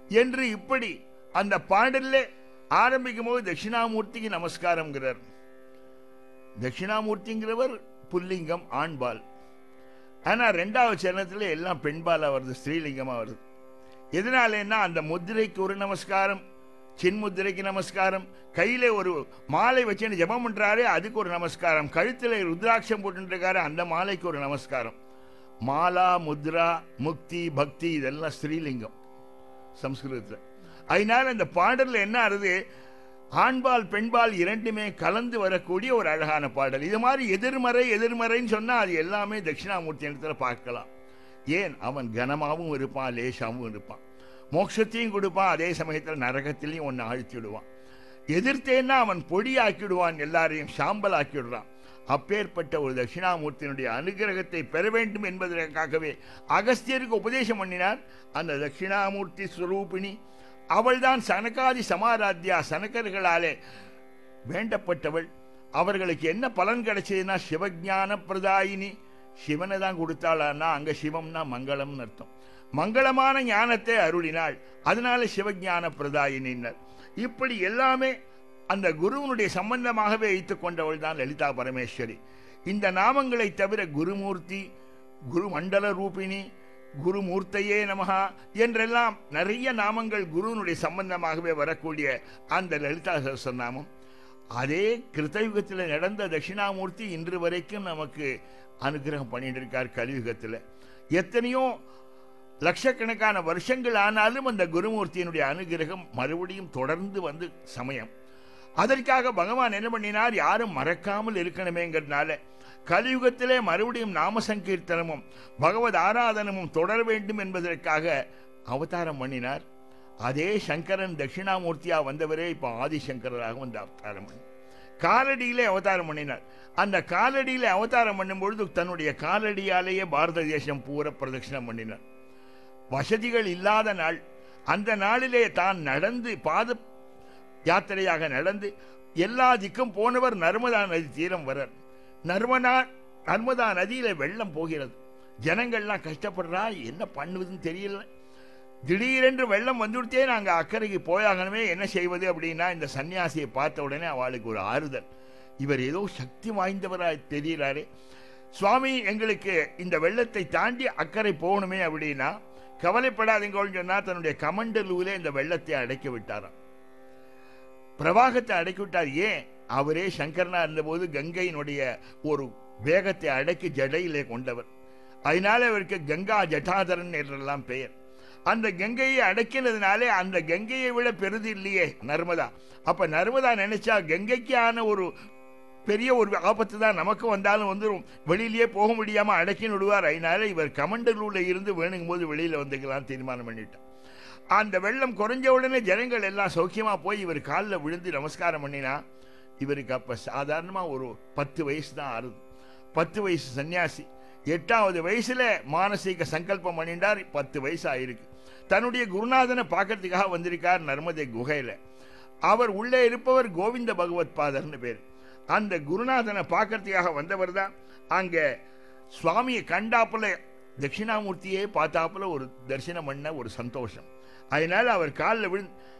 என்று இப்படி அந்த பாடல்ல ஆரம்பிக்கும் போது தட்சிணாமூர்த்திக்கு நமஸ்காரம்ங்கிறார் தட்சிணாமூர்த்திங்கிறவர் புல்லிங்கம் ஆண்பால் ஆனா ரெண்டாவது சரணத்துல எல்லாம் பெண்பாலா வருது ஸ்ரீலிங்கமா வருது எதனாலன்னா அந்த முத்திரைக்கு ஒரு நமஸ்காரம் சின்முத்திரைக்கு நமஸ்காரம் கையில ஒரு மாலை வச்சுன்னு ஜெபம் பண்றாரு அதுக்கு ஒரு நமஸ்காரம் கழுத்துல ருத்ராட்சம் போட்டுருக்காரு அந்த மாலைக்கு ஒரு நமஸ்காரம் மாலா முத்ரா முக்தி பக்தி இதெல்லாம் ஸ்ரீலிங்கம் சம்ஸ்கிருதத்தில் அதனால இந்த பாடல்ல என்ன ஆறுது ஆண்பால் பெண்பால் இரண்டுமே கலந்து வரக்கூடிய ஒரு அழகான பாடல் இது மாதிரி எதிர்மறை எதிர்மறைன்னு சொன்னா அது எல்லாமே தட்சிணாமூர்த்தி இடத்துல பார்க்கலாம் ஏன் அவன் கனமாவும் இருப்பான் லேசாவும் இருப்பான் மோட்சத்தையும் கொடுப்பான் அதே சமயத்தில் நரகத்திலையும் ஒன்று ஆழ்த்திடுவான் எதிர்த்தேன்னா அவன் பொடி ஆக்கிடுவான் எல்லாரையும் சாம்பல் ஆக்கிடுறான் அப்பேற்பட்ட ஒரு தட்சிணாமூர்த்தியினுடைய அனுகிரகத்தை பெற வேண்டும் என்பதற்காகவே அகஸ்தியருக்கு உபதேசம் பண்ணினார் அந்த தட்சிணாமூர்த்தி ஸ்வரூபிணி அவள்தான் சனகாதி சமாராத்யா சனகர்களாலே வேண்டப்பட்டவள் அவர்களுக்கு என்ன பலன் கிடைச்சதுன்னா சிவஞான பிரதாயினி சிவனை தான் கொடுத்தாளான்னா அங்க சிவம்னா மங்களம்னு அர்த்தம் மங்களமான ஞானத்தை அருளினாள் அதனால சிவஞான பிரதாயினின்னர் இப்படி எல்லாமே அந்த குருவனுடைய சம்பந்தமாகவே வைத்துக் கொண்டவள் தான் லலிதா பரமேஸ்வரி இந்த நாமங்களை தவிர குருமூர்த்தி குரு மண்டல ரூபிணி குருமூர்த்தையே நமகா என்றெல்லாம் நிறைய நாமங்கள் குருவனுடைய சம்பந்தமாகவே வரக்கூடிய அந்த லலிதா சகஸ்ரநாமம் அதே கிருத்தயுகத்தில் நடந்த தட்சிணாமூர்த்தி இன்று வரைக்கும் நமக்கு அனுகிரகம் பண்ணிட்டு இருக்கார் கலியுகத்தில் எத்தனையோ லட்சக்கணக்கான வருஷங்கள் ஆனாலும் அந்த குருமூர்த்தியினுடைய அனுகிரகம் மறுபடியும் தொடர்ந்து வந்து சமயம் அதற்காக பகவான் என்ன பண்ணினார் யாரும் மறக்காமல் இருக்கணுமேங்கிறதுனால கலியுகத்திலே மறுபடியும் நாம சங்கீர்த்தனமும் பகவத் ஆராதனமும் தொடர வேண்டும் என்பதற்காக அவதாரம் பண்ணினார் அதே சங்கரன் தட்சிணாமூர்த்தியா வந்தவரே இப்போ ஆதிசங்கராக வந்து அவதாரம் பண்ணி காலடியிலே அவதாரம் பண்ணினார் அந்த காலடியில அவதாரம் பண்ணும் பொழுது தன்னுடைய காலடியாலேயே பாரத தேசம் பூர பிரதட்சிணம் பண்ணினார் வசதிகள் இல்லாத நாள் அந்த நாளிலே தான் நடந்து பாத யாத்திரையாக நடந்து எல்லா திக்கும் போனவர் நர்மதா நதி தீரம் வரார் நர்மதா நர்மதா நதியில வெள்ளம் போகிறது ஜனங்கள்லாம் கஷ்டப்படுறா என்ன பண்ணுவதுன்னு தெரியல திடீரென்று வெள்ளம் வந்துவிட்டே நாங்கள் அக்கறைக்கு போயாகணுமே என்ன செய்வது அப்படின்னா இந்த சன்னியாசியை பார்த்த உடனே அவளுக்கு ஒரு ஆறுதல் இவர் ஏதோ சக்தி வாய்ந்தவராக தெரிகிறாரே சுவாமி எங்களுக்கு இந்த வெள்ளத்தை தாண்டி அக்கறை போகணுமே அப்படின்னா கவலைப்படாதீங்கன்னு சொன்னா தன்னுடைய கமண்டலூலே இந்த வெள்ளத்தை அடைக்க விட்டாராம் பிரவாகத்தை அடக்கி விட்டார் ஏன் அவரே சங்கரனா இருந்தபோது கங்கையினுடைய ஒரு வேகத்தை அடக்கி ஜடையிலே கொண்டவர் அதனால அவருக்கு கங்கா ஜட்டாதரன் என்றெல்லாம் பெயர் அந்த கங்கையை அடக்கினதுனாலே அந்த கங்கையை விட பெரிது இல்லையே நர்மதா அப்ப நர்மதா நினைச்சா கங்கைக்கு ஆன ஒரு பெரிய ஒரு ஆபத்து தான் நமக்கு வந்தாலும் வந்துடும் வெளியிலேயே போக முடியாம அடக்கி விடுவார் அதனால இவர் கமண்டலூர்ல இருந்து வேணுங்கும் போது வெளியில வந்துக்கலாம் தீர்மானம் பண்ணிட்டார் அந்த வெள்ளம் குறைஞ்ச உடனே ஜனங்கள் எல்லாம் சௌக்கியமா போய் இவர் காலில் விழுந்து நமஸ்காரம் பண்ணினா இவருக்கு அப்ப சாதாரணமா ஒரு பத்து வயசு தான் ஆறுது பத்து வயசு சன்னியாசி எட்டாவது வயசுல மானசீக சங்கல்பம் பண்ணிட்டார் பத்து வயசு ஆயிருக்கு தன்னுடைய குருநாதனை பார்க்கறதுக்காக வந்திருக்கார் நர்மதை குகையில அவர் உள்ளே இருப்பவர் கோவிந்த பகவத் பாதர்னு பேர் அந்த குருநாதனை பார்க்கறதுக்காக வந்தவர் தான் அங்க சுவாமியை கண்டாப்புல தட்சிணாமூர்த்தியே பார்த்தாப்புல ஒரு தரிசனம் பண்ண ஒரு சந்தோஷம் அதனால அவர் காலில் விழு